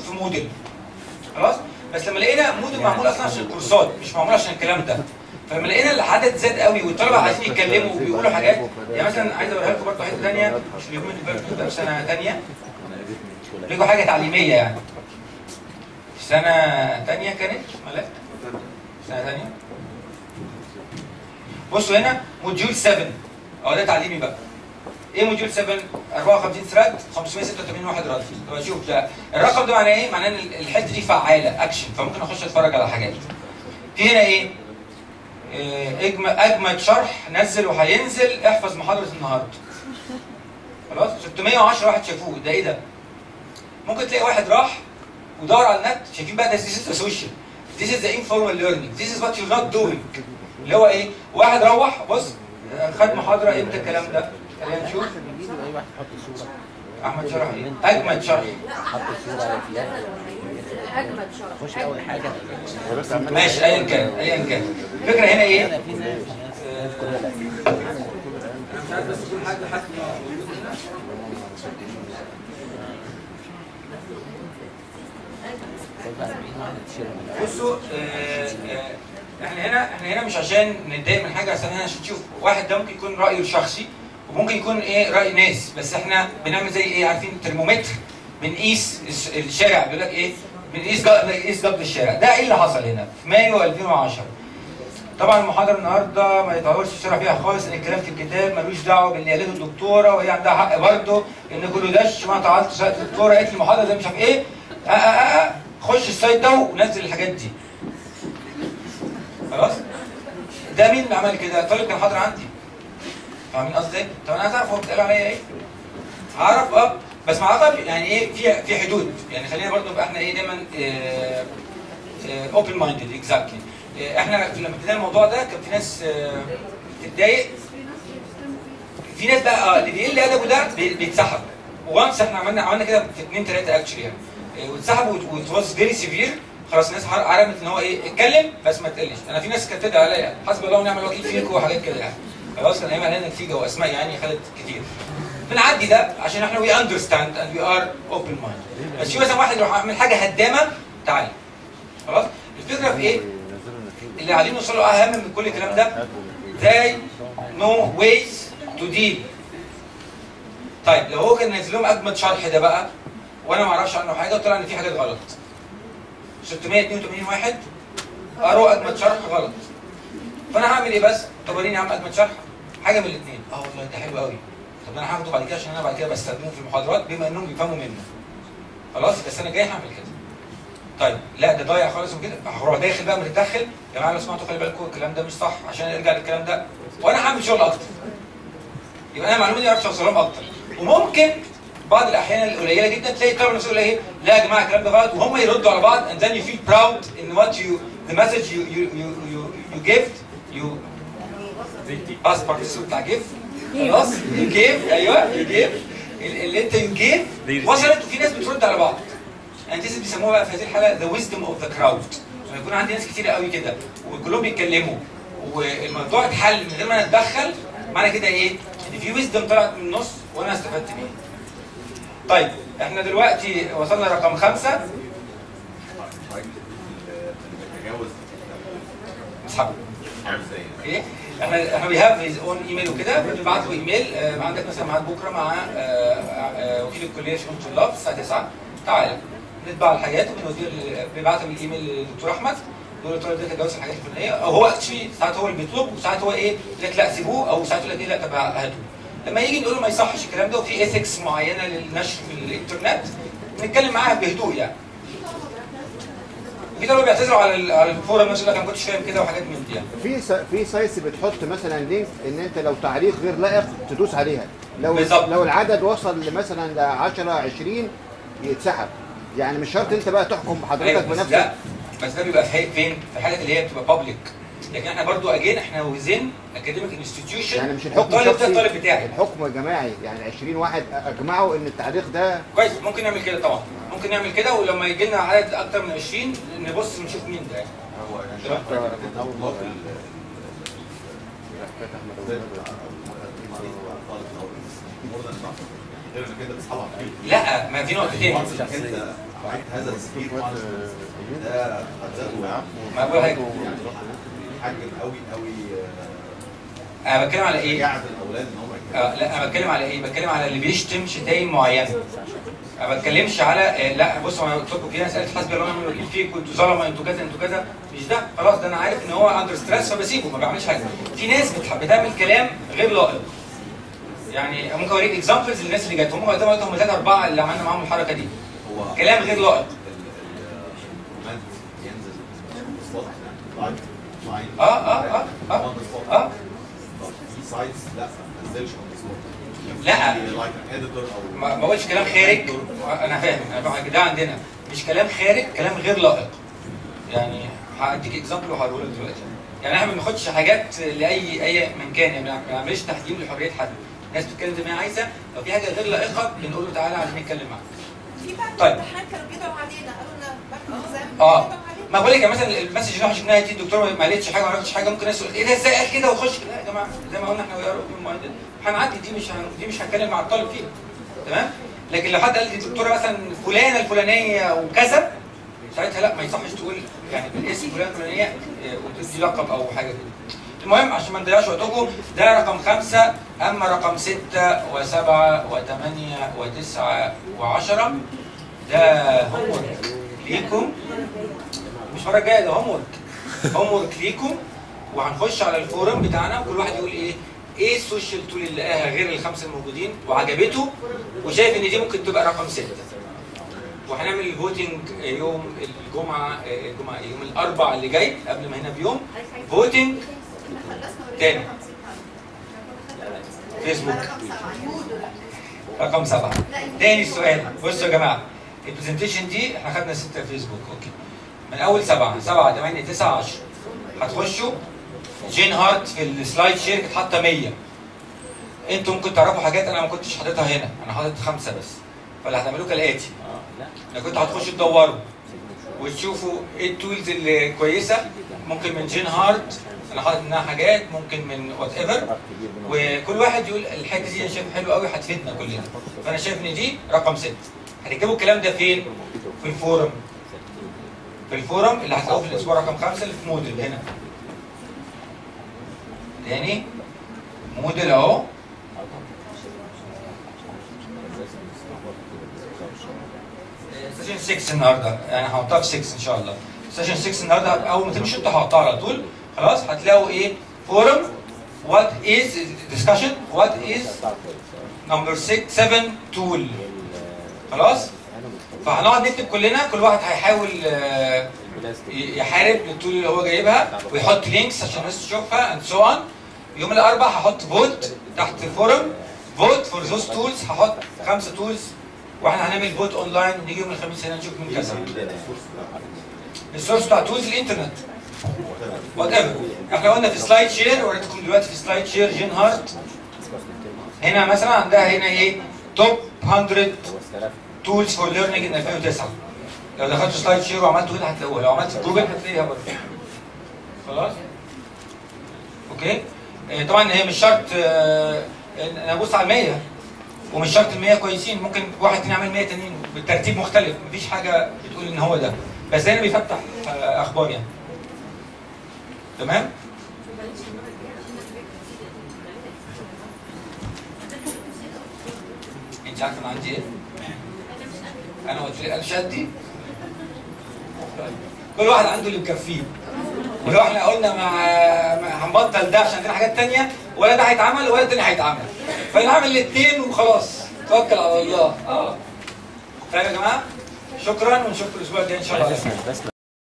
في موديل خلاص بس لما لقينا موديل معمول اصلا عشان الكورسات مش معمول عشان الكلام ده فلما لقينا العدد زاد قوي والطلبه عايزين يتكلموا وبيقولوا حاجات يعني مثلا عايز اوريها لكم برضه حته ثانيه مش اليومين اللي فاتوا ده في سنه ثانيه لقوا حاجه تعليميه يعني في سنه ثانيه كانت ملاك سنه ثانيه بصوا هنا موديول 7 اه ده تعليمي بقى ايه موديول 7 54 ثريد 586 واحد رد طب شوف ده الرقم ده معناه ايه معناه ان الحته دي فعاله اكشن فممكن اخش اتفرج على حاجات في هنا ايه إيه، اجمد اجمد شرح نزل وهينزل احفظ محاضره النهارده خلاص 610 واحد شافوه ده ايه ده ممكن تلاقي واحد راح ودور على النت شايفين بقى ده this is the social this is the informal learning this is what you're not doing اللي هو ايه واحد روح بص خد محاضره امتى الكلام ده خلينا نشوف اي واحد يحط الصوره احمد شرح ايه اجمد شرح حط الصوره في الاخر اجمد شرف خش اول حاجه ماشي ايا كان ايا كان الفكره هنا ايه انا في ناس ناس كلها لا انا مش عارف بس كل حاجه لحد بقى 40 واحد تشيلهم بصوا آه، آه، احنا هنا احنا هنا مش عشان نتضايق من حاجه بس احنا هنا عشان نشوف واحد ده ممكن يكون رايه الشخصي وممكن يكون ايه راي ناس بس احنا بنعمل زي ايه عارفين الترمومتر بنقيس الس- الشارع بيقول لك ايه بنقيس جا- بنقيس جبل الشارع ده ايه اللي حصل هنا في مايو 2010 طبعا المحاضره النهارده ما يتعورش الشرح فيها خالص ان الكلام في الكتاب ملوش دعوه باللي قالته الدكتوره وهي عندها حق برضه ان كله دش ما تعالت سالت الدكتوره قالت لي المحاضره زي مش عارف ايه آه آه آه خش السايت ده ونزل الحاجات دي خلاص ده مين اللي عمل كده طالب كان حاضر عندي فاهمين قصدي ايه طب انا عايز اعرف هو بيتقال عليا ايه هعرف اه بس مع الأسف يعني ايه في في حدود يعني خلينا برضه نبقى احنا ايه دايما اوبن مايندد اكزاكتلي احنا لما ابتدينا الموضوع ده كان في ناس آه، بتتضايق في ناس بقى اه اللي بيقل ادبه ده بي- بيتسحب وانس احنا عملنا عملنا كده في اثنين ثلاثه اكشلي يعني آه، واتسحبوا وات واز فيري سيفير خلاص الناس عر- عرفت ان هو ايه اتكلم بس ما تقلش انا في ناس كانت تدعي عليا حسب الله ونعم الوكيل فيكم وحاجات كده يعني خلاص كان ايام علينا نتيجه واسماء يعني خدت كتير بنعدي ده عشان احنا وي اندرستاند اند وي ار اوبن مايند بس في مثلا واحد يروح عامل حاجه هدامه تعالى خلاص الفكره في ايه؟ اللي عايزين نوصله اهم من كل الكلام ده they know ways to deal طيب لو هو كان نازل لهم اجمد شرح ده بقى وانا ما اعرفش عنه حاجه وطلع ان في حاجات غلط 682 واحد قروا اجمد شرح غلط فانا هعمل ايه بس؟ طب وريني يا عم اجمد شرح حاجه من الاثنين اه والله ده حلو قوي طب انا هاخده بعد كده عشان انا بعد كده بستخدمه في المحاضرات بما انهم بيفهموا منه خلاص بس انا جاي هعمل كده طيب لا ده ضايع خالص وكده هروح داخل بقى متدخل يا جماعه لو سمحتوا خلي بالكم الكلام ده مش صح عشان ارجع للكلام ده وانا هعمل شغل اكتر يبقى انا المعلومه دي ما اعرفش اوصلهم اكتر وممكن بعض الاحيان القليله جدا تلاقي الطلبه نفسه يقول ايه لا يا جماعه الكلام ده غلط وهم يردوا على بعض and then you feel proud in what you the message you you you you, you gave you past participle بتاع give خلاص you gave ايوه you gave اللي انت you gave وصلت وفي ناس بترد على بعض يعني دي بيسموها بقى في هذه الحاله the wisdom of the crowd لما يكون عندي ناس كتير قوي كده وكلهم بيتكلموا والموضوع اتحل من غير ما نتدخل معنى كده ايه؟ ان في wisdom طلعت من النص وانا استفدت بيها. طيب احنا دلوقتي وصلنا رقم خمسه تجاوز اسحبه عامل ازاي؟ ايه؟ احنا احنا بي هاف هيز اون ايميل وكده بنبعت له ايميل آه عندك مثلا ميعاد بكره مع آه آه وكيل الكليه شؤون الطلاب الساعه 9 تعالى نطبع الحاجات وبنوديه بنبعتها بالايميل للدكتور احمد يقول له الطالب ده تجاوز الحاجات الفلانيه او هو اكشلي ساعات هو اللي بيطلب وساعات هو ايه يقول لك لا سيبوه او ساعات يقول لك ايه لا طب هاتوه لما يجي نقول له ما يصحش الكلام ده وفي ايثكس معينه للنشر في الانترنت نتكلم معاها بهدوء يعني وفي طلبه بيعتذروا على ال- على الفورم مثلا يقول لك انا ما كنتش فاهم كده وحاجات من دي يعني في س- في سايتس بتحط مثلا لينك ان انت لو تعليق غير لائق تدوس عليها لو بالظبط. لو العدد وصل لمثلا ل 10 20 يتسحب يعني مش شرط انت بقى تحكم أيوة، حضرتك بس بنفسك لا بس ده بيبقى في حي- فين؟ في الحالات اللي هي بتبقى بابليك لكن احنا برضو اجين احنا وزين اكاديميك انستتيوشن يعني مش الحكم الطالب ده الشخصي الطالب بتاعي الحكم جماعي يعني 20 واحد اجمعوا ان التعليق ده كويس ممكن نعمل كده طبعا ممكن نعمل كده ولما يجي لنا عدد اكتر من 20 نبص نشوف مين ده يعني هو يعني تمام. فاكر ان الله في ال- غير انك انت بتصحابها كتير لا ما في نقطتين وانس انك انت بعد هذا السبيد ده قد ذاته ما بقول حاجه يعني حجم قوي قوي انا بتكلم على ايه؟ يعد الاولاد ان هم آه لا انا بتكلم على ايه؟ بتكلم على اللي بيشتم شتايم معينه. انا ما بتكلمش على آه لا بصوا انا قلت لكم في ناس قالت حسبي الله ونعم الوكيل فيكم انتوا ظلمه انتوا كذا انتوا كذا مش ده خلاص ده انا عارف ان هو اندر ستريس فبسيبه ما بعملش حاجه. في ناس بتح- بتعمل كلام غير لائق. يعني ممكن اوريك اكزامبلز للناس اللي جت هم زي ما قلت هم ثلاثه اربعه اللي عملنا معاهم الحركه دي. هو كلام غير لائق. الكوماند ينزل سبوت لايف لاين اه اه اه اه اه في سايتس لا ما نزلش اون سبوت لا. لايك اديتور او ما ما بقولش كلام خارج انا فاهم انا فاهم ده عندنا مش كلام خارج كلام غير لائق يعني هديك اكزامبل وهقوله لك دلوقتي يعني احنا ما بناخدش حاجات لاي اي من كان يعني ما بنعملش تحجيم لحريه حد الناس بتتكلم زي ما هي عايزه لو في حاجه غير لائقه بنقول له تعالى عايزين نتكلم معاك في بعد طيب. الامتحان كانوا بيدعوا علينا قالوا لنا بعد الاكزام اه بيدعوا علينا ما بقول لك يعني مثلا المسج اللي احنا شفناها دي الدكتور ما قالتش حاجه ما عرفتش حاجه ممكن الناس تقول ايه ده ازاي قال كده وخش لا يا جماعه زي ما قلنا احنا ويا رب المعيدين هنعدي دي مش هن... دي مش هنتكلم مع الطالب فيها تمام لكن لو حد قال لي الدكتوره مثلا فلانه الفلانيه وكذا ساعتها لا ما يصحش تقول يعني بالاسم فلان الفلانيه آه، وتدي لقب او حاجه كده المهم عشان ما نضيعش وقتكم ده رقم خمسة أما رقم ستة وسبعة وثمانية وتسعة وعشرة ده هوم ليكم مش المره الجايه ده هوم ورك هوم ورك ليكم وهنخش على الفورم بتاعنا وكل واحد يقول ايه ايه السوشيال تول اللي لقاها غير الخمسه الموجودين وعجبته وشايف ان دي ممكن تبقى رقم سته وهنعمل الفوتنج يوم الجمعه الجمعه إيه؟ يوم الاربعاء اللي جاي قبل ما هنا بيوم فوتنج احنا خلصنا تاني. فيسبوك رقم سبعه تاني السؤال بصوا يا جماعه البرزنتيشن دي احنا خدنا سته فيسبوك اوكي من اول سبعه سبعه 8 9 10 هتخشوا جين هارت في السلايد شير كانت حاطه 100 انتوا ممكن تعرفوا حاجات انا ما كنتش حاططها هنا انا حاطط خمسه بس فاللي هتعملوه كالاتي لا انا كنت هتخشوا تدوروا وتشوفوا ايه التولز اللي كويسه ممكن من جين هارت انا حاطط منها حاجات ممكن من وات ايفر قرار كبير منهم. وكل واحد يقول الحته دي انا شايفها حلوه قوي هتفيدنا كلنا فانا شايف ان دي رقم ست هتكتبوا الكلام ده فين؟ في الفورم في الفورم اللي هتلاقوه في الاسبوع رقم خمسه اللي في موديل هنا تاني موديل اهو سيشن 6 النهارده يعني هحطها في 6 ان شاء الله سيشن 6 النهارده اول ما تمشوا انتوا هحطها على طول خلاص هتلاقوا ايه فورم وات از ديسكشن وات از نمبر 6 7 تول خلاص فهنقعد نكتب كلنا كل واحد هيحاول آه، ي- يحارب للتول اللي هو جايبها ويحط لينكس عشان الناس تشوفها اند سو اون يوم الاربعاء هحط فوت تحت الفورم فوت فور ذوز تولز هحط خمسه تولز واحنا هنعمل فوت اونلاين نيجي يوم الخميس هنا نشوف من كذا السورس بتاع تولز الانترنت وات ايفر احنا قلنا في سلايد شير وريتكم دلوقتي في سلايد شير جين هارت هنا مثلا عندها هنا ايه توب 100 تولز فور ليرنينج ان 2009 لو دخلت سلايد شير وعملت كده هتلاقوها لو عملت في جوجل هتلاقيها برضه خلاص اوكي آه، طبعا هي مش شرط آه، إن انا ابص على 100 ومش شرط ال 100 كويسين ممكن واحد تاني يعمل 100 تانيين بالترتيب مختلف مفيش حاجه بتقول ان هو ده بس هنا بيفتح آه، اخبار يعني تمام انت عارفه انا عندي ايه؟ انا قلت لك انا مش قدي كل واحد عنده اللي مكفيه ولو احنا قلنا ما ما هنبطل ده عشان عندنا حاجات تانية ولا ده هيتعمل ولا التاني هيتعمل فنعمل الاثنين وخلاص توكل على الله اه طيب يا جماعه شكرا ونشوفكم الاسبوع الجاي ان شاء الله على خير. بس